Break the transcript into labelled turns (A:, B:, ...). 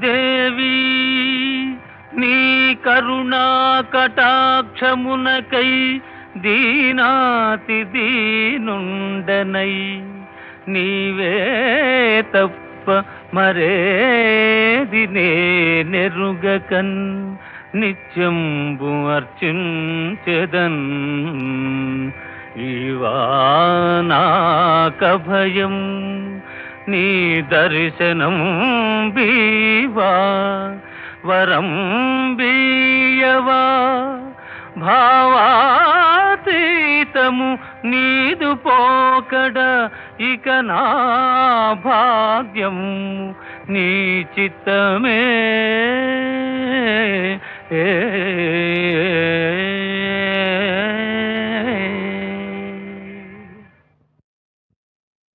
A: దేవి నీ కరుణా కటాక్షమునకై దీనాతి దీనుండనై నీవే తప్ప మరేది నే నెరుగకన్ నిత్యంబు అర్చించెదన్ ఈవానాక భయం నీ దర్శనం బీవా వరం బీయవా భావాతీతము నీదు పోకడ ఇక నా భాగ్యం నీ చిత్తమే ఏ